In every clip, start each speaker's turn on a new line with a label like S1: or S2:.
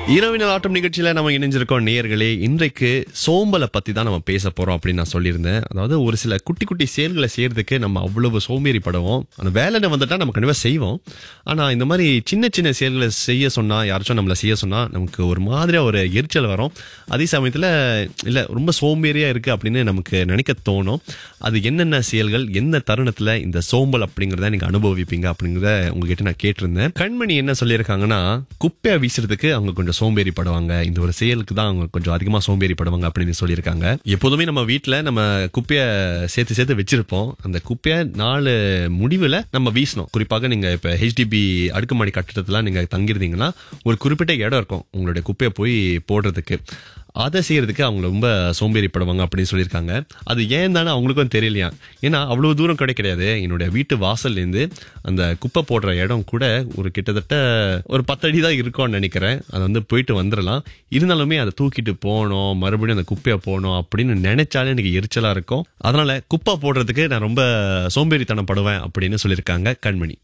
S1: இரவினல் ஆட்டம் நிகழ்ச்சியில நம்ம இணைஞ்சிருக்கோம் நேயர்களே இன்றைக்கு சோம்பலை பத்தி தான் நம்ம பேச போறோம் அப்படின்னு நான் சொல்லியிருந்தேன் அதாவது ஒரு சில குட்டி குட்டி செயல்களை செய்யறதுக்கு நம்ம அவ்வளவு சோம்பேறிப்படுவோம் அந்த வேலை வந்துட்டா நம்ம கண்டிப்பா செய்வோம் ஆனா இந்த மாதிரி சின்ன சின்ன செயல்களை செய்ய சொன்னா யாராச்சும் நம்மள செய்ய சொன்னா நமக்கு ஒரு மாதிரியா ஒரு எரிச்சல் வரும் அதே சமயத்துல இல்ல ரொம்ப சோம்பேறியா இருக்கு அப்படின்னு நமக்கு நினைக்க தோணும் அது என்னென்ன செயல்கள் எந்த தருணத்துல இந்த சோம்பல் அப்படிங்கறத நீங்க அனுபவிப்பீங்க அப்படிங்கறத உங்ககிட்ட நான் கேட்டிருந்தேன் கண்மணி என்ன சொல்லியிருக்காங்கன்னா குப்பையை வீசுறதுக்கு அவங்க கொஞ்சம் சோம்பேறிப்படுவாங்க இந்த ஒரு செயலுக்கு தான் அவங்க கொஞ்சம் அதிகமா சோம்பேறிப்படுவாங்க அப்படின்னு சொல்லியிருக்காங்க எப்போதுமே நம்ம வீட்ல நம்ம குப்பையை சேர்த்து சேர்த்து வச்சிருப்போம் அந்த குப்பையை நாலு முடிவுல நம்ம வீசணும் குறிப்பாக நீங்க இப்ப ஹெச்டிபி அடுக்குமாடி கட்டிடத்துல நீங்க தங்கியிருந்தீங்கன்னா ஒரு குறிப்பிட்ட இடம் இருக்கும் உங்களுடைய குப்பையை போய் போடுறதுக்கு அதை செய்யறதுக்கு அவங்க ரொம்ப சோம்பேறிப்படுவாங்க அப்படின்னு சொல்லியிருக்காங்க அது ஏன் தானே அவங்களுக்கும் தெரியலையா ஏன்னா அவ்வளவு தூரம் கிடை கிடையாது என்னுடைய வீட்டு வாசல்ல இருந்து அந்த குப்பை போடுற இடம் கூட ஒரு கிட்டத்தட்ட ஒரு பத்தடி தான் இருக்கும்னு நினைக்கிறேன் அது வந்து போயிட்டு வந்துடலாம் இருந்தாலுமே அதை தூக்கிட்டு போகணும் மறுபடியும் அந்த குப்பையை போகணும் அப்படின்னு நினைச்சாலே எனக்கு எரிச்சலா இருக்கும் அதனால குப்பை போடுறதுக்கு நான் ரொம்ப சோம்பேறித்தனப்படுவேன் அப்படின்னு சொல்லியிருக்காங்க கண்மணி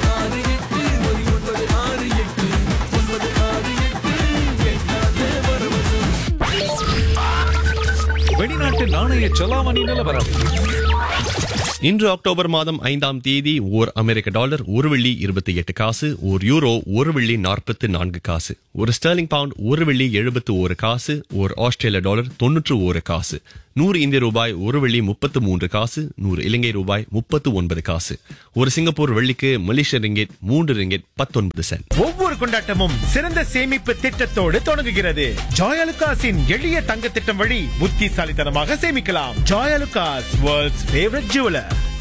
S2: வெளிநாட்டு நாணய செலாவணி நிலவரம்
S1: இன்று அக்டோபர் மாதம் ஐந்தாம் தேதி ஓர் அமெரிக்க டாலர் ஒரு வெள்ளி இருபத்தி எட்டு காசு ஒரு யூரோ ஒரு வெள்ளி நாற்பத்தி நான்கு காசு ஒரு ஸ்டெர்லிங் பவுண்ட் ஒரு வெள்ளி எழுபத்து ஒரு காசு ஒரு ஆஸ்திரேலிய டாலர் தொன்னூற்று ஒரு காசு நூறு இந்திய ரூபாய் ஒரு வெள்ளி முப்பத்து மூன்று காசு நூறு இலங்கை ரூபாய் முப்பத்து ஒன்பது காசு ஒரு சிங்கப்பூர் வெள்ளிக்கு மலேசிய ரிங்கெட் மூன்று ரிங்கெட் பத்தொன்பது சென்ட்
S3: ஒவ்வொரு கொண்டாட்டமும் சிறந்த சேமிப்பு திட்டத்தோடு தொடங்குகிறது ஜாயலுகாஸின் எளிய தங்க திட்டம் வழி புத்திசாலித்தனமாக சேமிக்கலாம் ஜாயலுகாஸ் வேர்ல்ட்ஸ் ஃபேவரட் ஜுவலர்